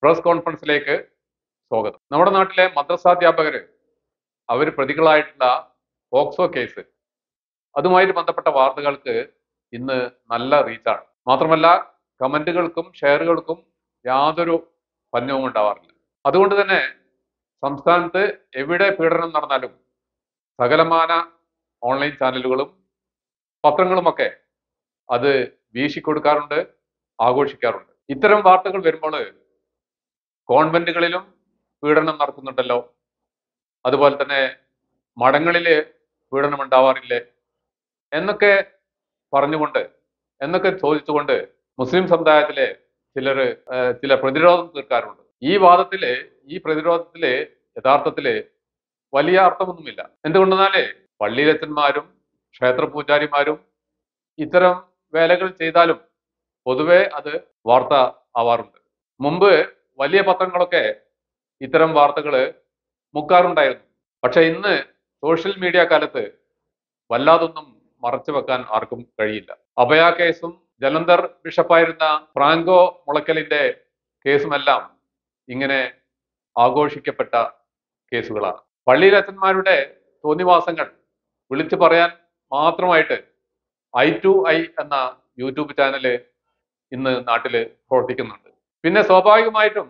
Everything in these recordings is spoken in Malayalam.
പ്രസ് കോൺഫറൻസിലേക്ക് സ്വാഗതം നമ്മുടെ നാട്ടിലെ മദ്രസാധ്യാപകര് അവർ പ്രതികളായിട്ടുള്ള പോക്സോ കേസ് അതുമായിട്ട് ബന്ധപ്പെട്ട വാർത്തകൾക്ക് ഇന്ന് നല്ല റീച്ചാണ് മാത്രമല്ല കമന്റുകൾക്കും ഷെയറുകൾക്കും യാതൊരു പഞ്ഞവും ഉണ്ടാവാറില്ല അതുകൊണ്ട് തന്നെ സംസ്ഥാനത്ത് എവിടെ പീഡനം നടന്നാലും സകലമാന ഓൺലൈൻ ചാനലുകളും പത്രങ്ങളുമൊക്കെ അത് വീശിക്കൊടുക്കാറുണ്ട് ആഘോഷിക്കാറുണ്ട് ഇത്തരം വാർത്തകൾ വരുമ്പോൾ കോൺവെന്റുകളിലും പീഡനം നടക്കുന്നുണ്ടല്ലോ അതുപോലെ തന്നെ മഠങ്ങളില് പീഡനം ഉണ്ടാവാറില്ലേ എന്നൊക്കെ പറഞ്ഞുകൊണ്ട് എന്നൊക്കെ ചോദിച്ചുകൊണ്ട് മുസ്ലിം സമുദായത്തിലെ ചിലർ ചില പ്രതിരോധം തീർക്കാറുണ്ട് ഈ വാദത്തില് ഈ പ്രതിരോധത്തില് യഥാർത്ഥത്തില് വലിയ അർത്ഥമൊന്നുമില്ല എന്തുകൊണ്ടെന്നാല് പള്ളിയിലച്ചന്മാരും ക്ഷേത്ര പൂജാരിമാരും ഇത്തരം വേലകൾ ചെയ്താലും പൊതുവെ അത് വാർത്ത ആവാറുണ്ട് മുമ്പ് വലിയ പത്രങ്ങളൊക്കെ ഇത്തരം വാർത്തകൾ മുക്കാറുണ്ടായിരുന്നു പക്ഷെ ഇന്ന് സോഷ്യൽ മീഡിയ കാലത്ത് വല്ലാതൊന്നും മറച്ചു വെക്കാൻ ആർക്കും കഴിയില്ല അഭയ കേസും ജലന്ധർ ബിഷപ്പായിരുന്ന ഫ്രാങ്കോ മുളക്കലിന്റെ കേസുമെല്ലാം ഇങ്ങനെ ആഘോഷിക്കപ്പെട്ട കേസുകളാണ് പള്ളിയിലച്ചന്മാരുടെ തോന്നിവാസങ്ങൾ വിളിച്ചു പറയാൻ മാത്രമായിട്ട് ഐ ടു ഐ എന്ന യൂട്യൂബ് ചാനല് ഇന്ന് നാട്ടില് പ്രവർത്തിക്കുന്നുണ്ട് പിന്നെ സ്വാഭാവികമായിട്ടും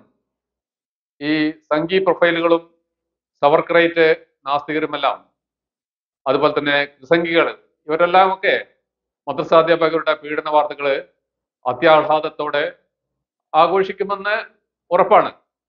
ഈ സംഘി പ്രൊഫൈലുകളും സവർക്രൈറ്റ് നാസ്തികരുമെല്ലാം അതുപോലെ തന്നെ സംഘികൾ ഇവരെല്ലാം ഒക്കെ മദ്രസാധ്യാപകരുടെ പീഡന വാർത്തകൾ അത്യാഹ്ലാദത്തോടെ ആഘോഷിക്കുമെന്ന് ഉറപ്പാണ്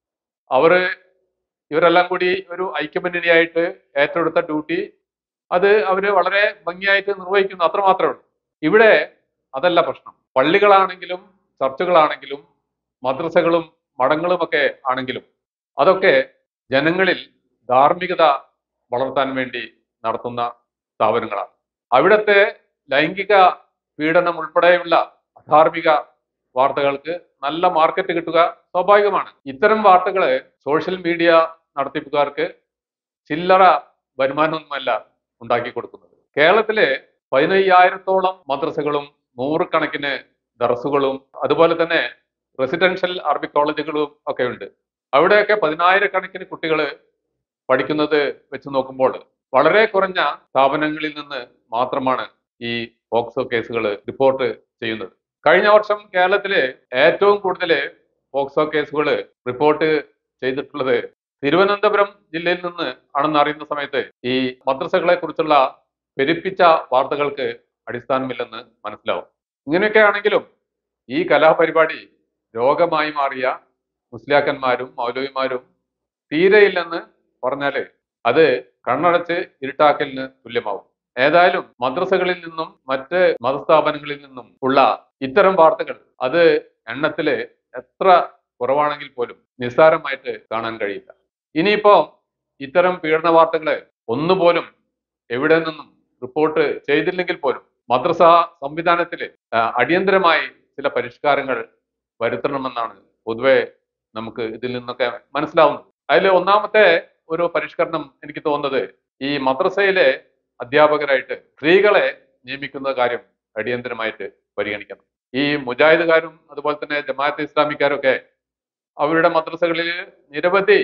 അവര് ഇവരെല്ലാം കൂടി ഒരു ഐക്യമുന്നണിയായിട്ട് ഏറ്റെടുത്ത ഡ്യൂട്ടി അത് അവര് വളരെ ഭംഗിയായിട്ട് നിർവഹിക്കുന്നു അത്ര മാത്രമേ ഉള്ളൂ ഇവിടെ അതല്ല പ്രശ്നം പള്ളികളാണെങ്കിലും ചർച്ചുകളാണെങ്കിലും മദ്രസകളും മഠങ്ങളും ഒക്കെ ആണെങ്കിലും അതൊക്കെ ജനങ്ങളിൽ ധാർമ്മികത വളർത്താൻ വേണ്ടി നടത്തുന്ന സ്ഥാപനങ്ങളാണ് അവിടുത്തെ ലൈംഗിക പീഡനം ഉൾപ്പെടെയുള്ള അധാർമിക വാർത്തകൾക്ക് നല്ല മാർക്കറ്റ് കിട്ടുക സ്വാഭാവികമാണ് ഇത്തരം വാർത്തകൾ സോഷ്യൽ മീഡിയ നടത്തിപ്പുകാർക്ക് ചില്ലറ വരുമാനമൊന്നുമല്ല ഉണ്ടാക്കി കൊടുക്കുന്നത് കേരളത്തിലെ പതിനയ്യായിരത്തോളം മദ്രസകളും നൂറുകണക്കിന് ദർസുകളും അതുപോലെ തന്നെ റെസിഡൻഷ്യൽ അറബിക് കോളേജുകളും ഒക്കെ ഉണ്ട് അവിടെയൊക്കെ പതിനായിരക്കണക്കിന് കുട്ടികൾ പഠിക്കുന്നത് വെച്ച് നോക്കുമ്പോൾ വളരെ കുറഞ്ഞ സ്ഥാപനങ്ങളിൽ നിന്ന് മാത്രമാണ് ഈ പോക്സോ കേസുകൾ റിപ്പോർട്ട് ചെയ്യുന്നത് കഴിഞ്ഞ വർഷം കേരളത്തിലെ ഏറ്റവും കൂടുതൽ പോക്സോ കേസുകൾ റിപ്പോർട്ട് ചെയ്തിട്ടുള്ളത് തിരുവനന്തപുരം ജില്ലയിൽ നിന്ന് ആണെന്ന് അറിയുന്ന സമയത്ത് ഈ മദ്രസകളെ കുറിച്ചുള്ള പെരുപ്പിച്ച വാർത്തകൾക്ക് അടിസ്ഥാനമില്ലെന്ന് മനസ്സിലാവും ഇങ്ങനെയൊക്കെ ആണെങ്കിലും ഈ കലാപരിപാടി രോഗമായി മാറിയ മുസ്ലിയാക്കന്മാരും മൗലവിമാരും തീരെയില്ലെന്ന് പറഞ്ഞാല് അത് കണ്ണടച്ച് ഇരുട്ടാക്കലിന് തുല്യമാവും ഏതായാലും മദ്രസകളിൽ നിന്നും മറ്റ് മതസ്ഥാപനങ്ങളിൽ നിന്നും ഉള്ള ഇത്തരം വാർത്തകൾ അത് എണ്ണത്തില് എത്ര കുറവാണെങ്കിൽ പോലും നിസ്സാരമായിട്ട് കാണാൻ കഴിയില്ല ഇനിയിപ്പോ ഇത്തരം പീഡന വാർത്തകള് ഒന്നുപോലും എവിടെ നിന്നും റിപ്പോർട്ട് ചെയ്തില്ലെങ്കിൽ പോലും മദ്രസ സംവിധാനത്തില് ആ, അടിയന്തരമായി ചില പരിഷ്കാരങ്ങൾ വരുത്തണമെന്നാണ് പൊതുവെ നമുക്ക് ഇതിൽ നിന്നൊക്കെ മനസ്സിലാവുന്നത് അതിൽ ഒന്നാമത്തെ ഒരു പരിഷ്കരണം എനിക്ക് തോന്നുന്നത് ഈ മദ്രസയിലെ അധ്യാപകരായിട്ട് സ്ത്രീകളെ നിയമിക്കുന്ന കാര്യം അടിയന്തരമായിട്ട് പരിഗണിക്കണം ഈ മുജാഹിദുകാരും അതുപോലെ തന്നെ ജമാഅത്ത് ഇസ്ലാമിക്കാരൊക്കെ അവരുടെ മദ്രസകളിൽ നിരവധി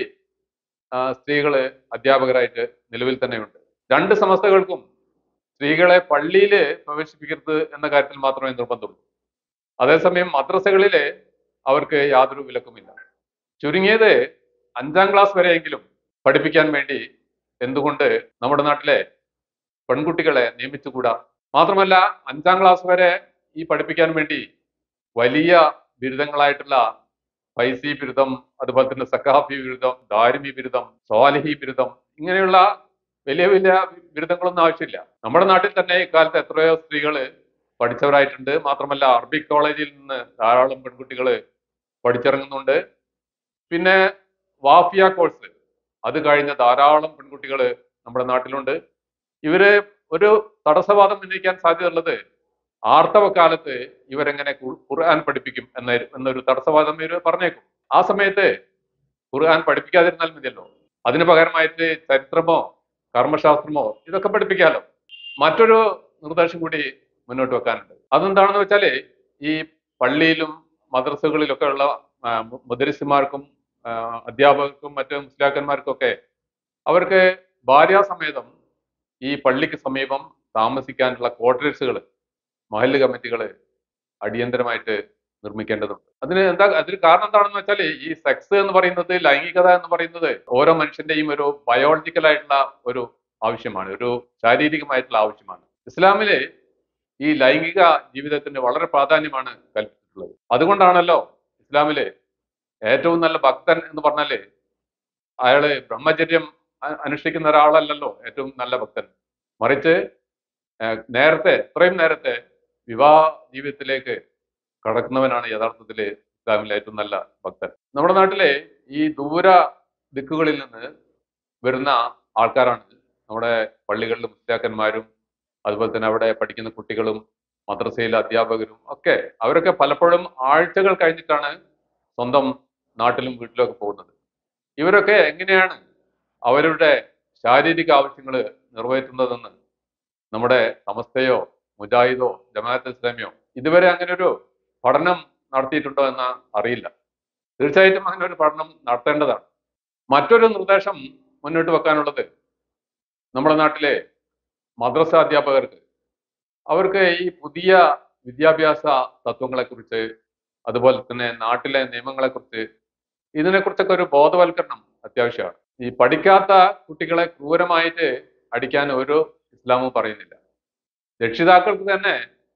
ആ, സ്ത്രീകള് അധ്യാപകരായിട്ട് നിലവിൽ തന്നെയുണ്ട് രണ്ട് സമസ്തകൾക്കും സ്ത്രീകളെ പള്ളിയിൽ പ്രവേശിപ്പിക്കരുത് എന്ന കാര്യത്തിൽ മാത്രമേ നിർബന്ധമുള്ളൂ അതേസമയം മദ്രസകളില് അവർക്ക് യാതൊരു വിലക്കുമില്ല ചുരുങ്ങിയത് അഞ്ചാം ക്ലാസ് വരെയെങ്കിലും പഠിപ്പിക്കാൻ വേണ്ടി എന്തുകൊണ്ട് നമ്മുടെ നാട്ടിലെ പെൺകുട്ടികളെ നിയമിച്ചുകൂടാ മാത്രമല്ല അഞ്ചാം ക്ലാസ് വരെ ഈ പഠിപ്പിക്കാൻ വേണ്ടി വലിയ ബിരുദങ്ങളായിട്ടുള്ള ഫൈസി ബിരുദം അതുപോലെ തന്നെ സക്കാഫി ബിരുദം ദാരിമി ബിരുദം സ്വാലിഹി ബിരുദം ഇങ്ങനെയുള്ള വലിയ വലിയ ബിരുദങ്ങളൊന്നും ആവശ്യമില്ല നമ്മുടെ നാട്ടിൽ തന്നെ ഇക്കാലത്ത് എത്രയോ സ്ത്രീകള് പഠിച്ചവരായിട്ടുണ്ട് മാത്രമല്ല അറബിക് കോളേജിൽ നിന്ന് ധാരാളം പെൺകുട്ടികൾ പഠിച്ചിറങ്ങുന്നുണ്ട് പിന്നെ വാഫിയ കോഴ്സ് അത് കഴിഞ്ഞ ധാരാളം പെൺകുട്ടികൾ നമ്മുടെ നാട്ടിലുണ്ട് ഇവര് ഒരു തടസ്സവാദം ഉന്നയിക്കാൻ സാധ്യതയുള്ളത് ആർത്തവ കാലത്ത് ഇവരെങ്ങനെ ഖു- ഖുർആൻ പഠിപ്പിക്കും എന്ന എന്നൊരു തടസ്സവാദം ഇവർ പറഞ്ഞേക്കും ആ സമയത്ത് ഖുർആൻ പഠിപ്പിക്കാതിരുന്നാൽ മതിയല്ലോ അതിന് പകരമായിട്ട് ചരിത്രമോ കർമ്മശാസ്ത്രമോ ഇതൊക്കെ പഠിപ്പിക്കാമല്ലോ മറ്റൊരു നിർദ്ദേശം കൂടി മുന്നോട്ട് വെക്കാനുണ്ട് അതെന്താണെന്ന് വെച്ചാല് ഈ പള്ളിയിലും മദ്രസകളിലൊക്കെ ഉള്ള ആ, മു- മുദരിസുമാർക്കും ആ, അധ്യാപകർക്കും മറ്റ് മുസ്ലിയാക്കന്മാർക്കും ഒക്കെ അവർക്ക് ഭാര്യാസമേതം ഈ പള്ളിക്ക് സമീപം താമസിക്കാനുള്ള ക്വാർട്ടേഴ്സുകൾ മഹല്ല് കമ്മിറ്റികൾ അടിയന്തരമായിട്ട് നിർമ്മിക്കേണ്ടതുണ്ട് അതിന് എന്താ അതിന് കാരണം എന്താണെന്ന് വെച്ചാൽ ഈ സെക്സ് എന്ന് പറയുന്നത് ലൈംഗികത എന്ന് പറയുന്നത് ഓരോ മനുഷ്യന്റെയും ഒരു ബയോളജിക്കൽ ആയിട്ടുള്ള ഒരു ആവശ്യമാണ് ഒരു ശാരീരികമായിട്ടുള്ള ആവശ്യമാണ് ഇസ്ലാമില് ഈ ലൈംഗിക ജീവിതത്തിന് വളരെ പ്രാധാന്യമാണ് കൽപ്പിച്ചിട്ടുള്ളത് അതുകൊണ്ടാണല്ലോ ഇസ്ലാമില് ഏറ്റവും നല്ല ഭക്തൻ എന്ന് പറഞ്ഞാല് അയാള് ബ്രഹ്മചര്യം അ- അനുഷ്ഠിക്കുന്ന ഒരാളല്ലല്ലോ ഏറ്റവും നല്ല ഭക്തൻ മറിച്ച് ഏഹ് നേരത്തെ എത്രയും നേരത്തെ വിവാഹ ജീവിതത്തിലേക്ക് കടക്കുന്നവനാണ് യഥാർത്ഥത്തില് ഇസ്ലാമിലെ ഏറ്റവും നല്ല ഭക്തൻ നമ്മുടെ നാട്ടിലെ ഈ ദൂര ദിക്കുകളിൽ നിന്ന് വരുന്ന ആൾക്കാരാണ് നമ്മുടെ പള്ളികളിൽ മുസ്ലിയാക്കന്മാരും അതുപോലെ തന്നെ അവിടെ പഠിക്കുന്ന കുട്ടികളും മദ്രസയിലെ അധ്യാപകരും ഒക്കെ അവരൊക്കെ പലപ്പോഴും ആഴ്ചകൾ കഴിഞ്ഞിട്ടാണ് സ്വന്തം നാട്ടിലും വീട്ടിലൊക്കെ പോകുന്നത് ഇവരൊക്കെ എങ്ങനെയാണ് അവരുടെ ശാരീരിക ആവശ്യങ്ങൾ നിറവേറ്റുന്നതെന്ന് നമ്മുടെ സമസ്തയോ മുജാഹിദോ ജമാഅത്ത് ഇസ്ലാമിയോ ഇതുവരെ അങ്ങനെ ഒരു പഠനം നടത്തിയിട്ടുണ്ടോ എന്ന് അറിയില്ല തീർച്ചയായിട്ടും അങ്ങനെ ഒരു പഠനം നടത്തേണ്ടതാണ് മറ്റൊരു നിർദ്ദേശം മുന്നോട്ട് വെക്കാനുള്ളത് നമ്മുടെ നാട്ടിലെ മദ്രസ അധ്യാപകർക്ക് അവർക്ക് ഈ പുതിയ വിദ്യാഭ്യാസ തത്വങ്ങളെക്കുറിച്ച് അതുപോലെ തന്നെ നാട്ടിലെ നിയമങ്ങളെക്കുറിച്ച് ഇതിനെക്കുറിച്ചൊക്കെ ഒരു ബോധവൽക്കരണം അത്യാവശ്യമാണ് ഈ പഠിക്കാത്ത കുട്ടികളെ ക്രൂരമായിട്ട് അടിക്കാൻ ഒരു ഇസ്ലാമും പറയുന്നില്ല രക്ഷിതാക്കൾക്ക് തന്നെ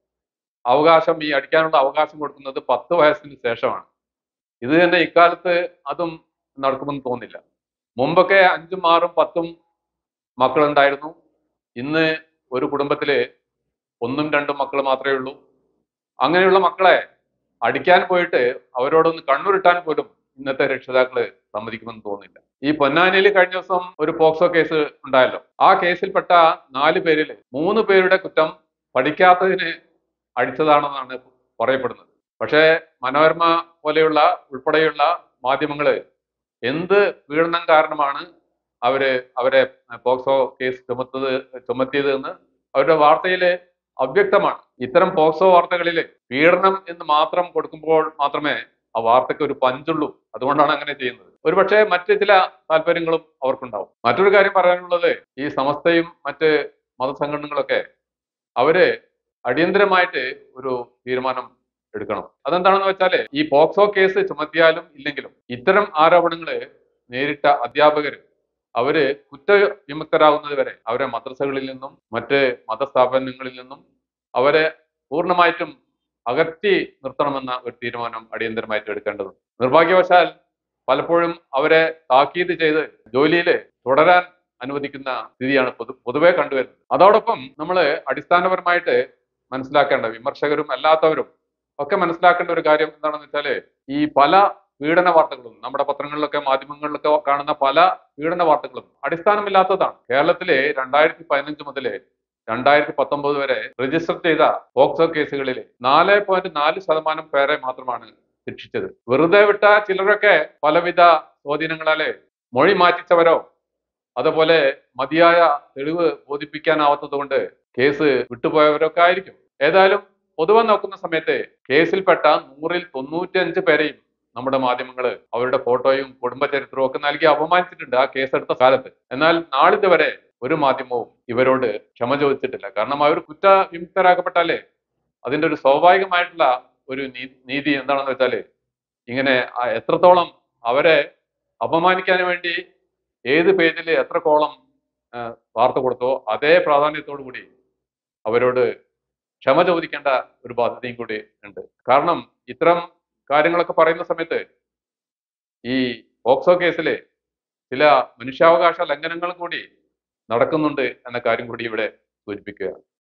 അവകാശം ഈ അടിക്കാനുള്ള അവകാശം കൊടുക്കുന്നത് പത്ത് വയസ്സിന് ശേഷമാണ് ഇത് തന്നെ ഇക്കാലത്ത് അതും നടക്കുമെന്ന് തോന്നില്ല മുമ്പൊക്കെ അഞ്ചും ആറും പത്തും മക്കളുണ്ടായിരുന്നു ഇന്ന് ഒരു കുടുംബത്തില് ഒന്നും രണ്ടും മക്കൾ മാത്രമേ ഉള്ളൂ അങ്ങനെയുള്ള മക്കളെ അടിക്കാൻ പോയിട്ട് അവരോടൊന്ന് കണ്ണുരുട്ടാൻ പോലും ഇന്നത്തെ രക്ഷിതാക്കള് സമ്മതിക്കുമെന്ന് തോന്നുന്നില്ല ഈ പൊന്നാനിയിൽ കഴിഞ്ഞ ദിവസം ഒരു പോക്സോ കേസ് ഉണ്ടായല്ലോ ആ കേസിൽപ്പെട്ട നാല് പേരിൽ മൂന്ന് പേരുടെ കുറ്റം പഠിക്കാത്തതിന് അടിച്ചതാണെന്നാണ് പറയപ്പെടുന്നത് പക്ഷേ മനോരമ പോലെയുള്ള ഉൾപ്പെടെയുള്ള മാധ്യമങ്ങള് എന്ത് പീഡനം കാരണമാണ് അവര് അവരെ പോക്സോ കേസ് ചുമത്തത് ചുമത്തിയത് എന്ന് അവരുടെ വാർത്തയില് അവ്യക്തമാണ് ഇത്തരം പോക്സോ വാർത്തകളിൽ പീഡനം എന്ന് മാത്രം കൊടുക്കുമ്പോൾ മാത്രമേ ആ വാർത്തയ്ക്ക് ഒരു പഞ്ചുള്ളൂ അതുകൊണ്ടാണ് അങ്ങനെ ചെയ്യുന്നത് ഒരുപക്ഷെ മറ്റ് ചില താല്പര്യങ്ങളും അവർക്കുണ്ടാവും മറ്റൊരു കാര്യം പറയാനുള്ളത് ഈ സമസ്തയും മറ്റ് മതസംഘടനകളൊക്കെ അവര് അടിയന്തരമായിട്ട് ഒരു തീരുമാനം എടുക്കണം അതെന്താണെന്ന് വെച്ചാല് ഈ പോക്സോ കേസ് ചുമത്തിയാലും ഇല്ലെങ്കിലും ഇത്തരം ആരോപണങ്ങള് നേരിട്ട അധ്യാപകര് അവര് കുറ്റവിമുക്തരാകുന്നത് വരെ അവരെ മദ്രസകളിൽ നിന്നും മറ്റ് മതസ്ഥാപനങ്ങളിൽ നിന്നും അവരെ പൂർണ്ണമായിട്ടും അകറ്റി നിർത്തണമെന്ന ഒരു തീരുമാനം അടിയന്തരമായിട്ട് എടുക്കേണ്ടതുണ്ട് നിർഭാഗ്യവശാൽ പലപ്പോഴും അവരെ താക്കീത് ചെയ്ത് ജോലിയിൽ തുടരാൻ അനുവദിക്കുന്ന സ്ഥിതിയാണ് പൊതു പൊതുവെ കണ്ടുവരുന്നത് അതോടൊപ്പം നമ്മൾ അടിസ്ഥാനപരമായിട്ട് മനസ്സിലാക്കേണ്ട വിമർശകരും അല്ലാത്തവരും ഒക്കെ മനസ്സിലാക്കേണ്ട ഒരു കാര്യം എന്താണെന്ന് വെച്ചാല് ഈ പല പീഡന വാർത്തകളും നമ്മുടെ പത്രങ്ങളിലൊക്കെ മാധ്യമങ്ങളിലൊക്കെ കാണുന്ന പല പീഡന വാർത്തകളും അടിസ്ഥാനമില്ലാത്തതാണ് കേരളത്തിലെ രണ്ടായിരത്തി പതിനഞ്ച് മുതൽ രണ്ടായിരത്തി പത്തൊമ്പത് വരെ രജിസ്റ്റർ ചെയ്ത പോക്സോ കേസുകളിൽ നാല് പോയിന്റ് നാല് ശതമാനം പേരെ മാത്രമാണ് ശിക്ഷിച്ചത് വെറുതെ വിട്ട ചിലരൊക്കെ പലവിധ സ്വാധീനങ്ങളാലെ മൊഴി മാറ്റിച്ചവരോ അതുപോലെ മതിയായ തെളിവ് ബോധിപ്പിക്കാനാവാത്തത് കൊണ്ട് കേസ് വിട്ടുപോയവരൊക്കെ ആയിരിക്കും ഏതായാലും പൊതുവെ നോക്കുന്ന സമയത്ത് കേസിൽപ്പെട്ട നൂറിൽ തൊണ്ണൂറ്റഞ്ച് പേരെയും നമ്മുടെ മാധ്യമങ്ങൾ അവരുടെ ഫോട്ടോയും കുടുംബ ചരിത്രവും ഒക്കെ നൽകി അപമാനിച്ചിട്ടുണ്ട് ആ കേസെടുത്ത കാലത്ത് എന്നാൽ നാളിതുവരെ ഒരു മാധ്യമവും ഇവരോട് ക്ഷമ ചോദിച്ചിട്ടില്ല കാരണം അവർ കുറ്റവിമുക്തരാക്കപ്പെട്ടാലേ അതിന്റെ ഒരു സ്വാഭാവികമായിട്ടുള്ള ഒരു നീ- നീതി എന്താണെന്ന് വെച്ചാല് ഇങ്ങനെ ആ എത്രത്തോളം അവരെ അപമാനിക്കാൻ വേണ്ടി ഏത് പേജിൽ എത്ര കോളം ആ, വാർത്ത കൊടുത്തോ അതേ പ്രാധാന്യത്തോടു കൂടി അവരോട് ക്ഷമ ചോദിക്കേണ്ട ഒരു ബാധ്യതയും കൂടി ഉണ്ട് കാരണം ഇത്തരം കാര്യങ്ങളൊക്കെ പറയുന്ന സമയത്ത് ഈ പോക്സോ കേസില് ചില മനുഷ്യാവകാശ ലംഘനങ്ങളും കൂടി നടക്കുന്നുണ്ട് എന്ന കാര്യം കൂടി ഇവിടെ സൂചിപ്പിക്കുകയാണ്